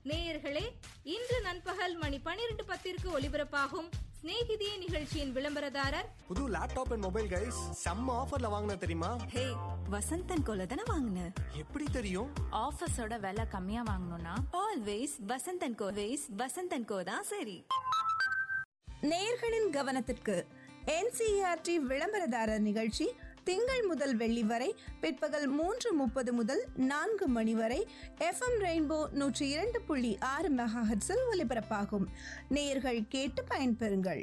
நேயர்களே இன்று நண்பகல் மணி பனிரெண்டு பத்திற்கு ஒலிபரப்பாகும் சிநேகிதியே நிகழ்ச்சியின் விளம்பரதாரர் புது லேப்டாப் அண்ட் மொபைல் கைஸ் செம்ம ஆஃபர்ல வாங்கின தெரியுமா ஹே வசந்தன் கோல தானே வாங்கின எப்படி தெரியும் ஆஃபீஸோட விலை கம்மியா வாங்கணும்னா always Vasanthan co ways Vasanthan co தான் சரி நேயர்களின் கவனத்திற்கு என்சிஆர்டி விளம்பரதாரர் நிகழ்ச்சி திங்கள் முதல் வெள்ளி வரை பிற்பகல் மூன்று முப்பது முதல் நான்கு மணி வரை எஃப்எம் ரெயின்போ நூற்றி இரண்டு புள்ளி ஆறு மெகாஹெட்ஸில் ஒலிபரப்பாகும் நேயர்கள் கேட்டு பயன்பெறுங்கள்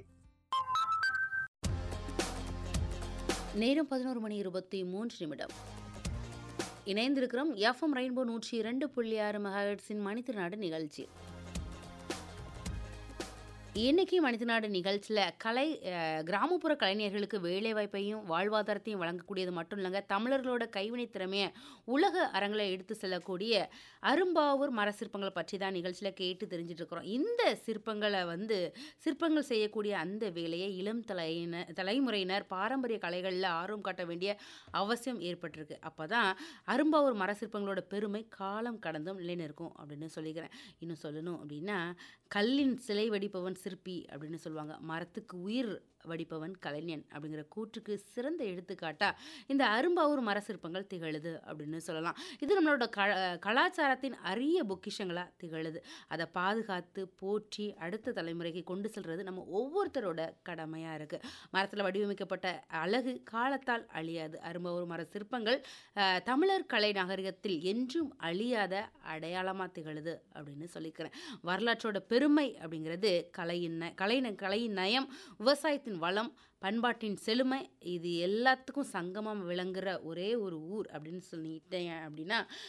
நேரம் பதினோரு மணி இருபத்தி மூன்று நிமிடம் இணைந்திருக்கிறோம் எஃப்எம் ரெயின்போ நூற்றி இரண்டு புள்ளி ஆறு மெகாஹெட்ஸின் மனிதநாடு நிகழ்ச்சி இன்னைக்கு மனிதநாடு நிகழ்ச்சியில் கலை அஹ், கிராமப்புற கலைஞர்களுக்கு வேலைவாய்ப்பையும் வாழ்வாதாரத்தையும் வழங்கக்கூடியது மட்டும் இல்லைங்க தமிழர்களோட கைவினைத் திறமையை உலக அரங்கில் எடுத்து செல்லக்கூடிய அரும்பாவூர் மர சிற்பங்களை பற்றி தான் நிகழ்ச்சியில் கேட்டு தெரிஞ்சுட்டு இருக்கிறோம் இந்த சிற்பங்களை வந்து சிற்பங்கள் செய்யக்கூடிய அந்த வேலையை இளம் தலையினர் தலைமுறையினர் பாரம்பரிய கலைகளில் ஆர்வம் காட்ட வேண்டிய அவசியம் ஏற்பட்டிருக்கு அப்போ தான் அரும்பாவூர் மர சிற்பங்களோட பெருமை காலம் கடந்தும் நிலைநிற்கும் அப்படின்னு சொல்லிக்கிறேன் இன்னும் சொல்லணும் அப்படின்னா கல்லின் சிலை வடிப்பவன் சிற்பி அப்படின்னு சொல்லுவாங்க மரத்துக்கு உயிர் வடிப்பவன் கலைஞன் அப்படிங்கிற கூற்றுக்கு சிறந்த எடுத்துக்காட்டா இந்த அரும்பாவூர் மர சிற்பங்கள் திகழுது அப்படின்னு சொல்லலாம் இது நம்மளோட க கலாச்சாரத்தின் அரிய பொக்கிஷங்களாக திகழுது அதை பாதுகாத்து போற்றி அடுத்த தலைமுறைக்கு கொண்டு செல்றது நம்ம ஒவ்வொருத்தரோட கடமையாக இருக்குது மரத்தில் வடிவமைக்கப்பட்ட அழகு காலத்தால் அழியாது அரும்பாவூர் மர சிற்பங்கள் அஹ், தமிழர் கலை நாகரிகத்தில் என்றும் அழியாத அடையாளமாக திகழுது அப்படின்னு சொல்லிக்கிறேன் வரலாற்றோட பெருமை அப்படிங்கிறது கலையின் ந- கலை ந- கலையின் நயம் விவசாயத்தின் வளம் பண்பாட்டின் செழுமை இது எல்லாத்துக்கும் சங்கமம் விளங்குற ஒரே ஒரு ஊர் அப்படின்னு சொல்லிட்டேன் அப்படின்னா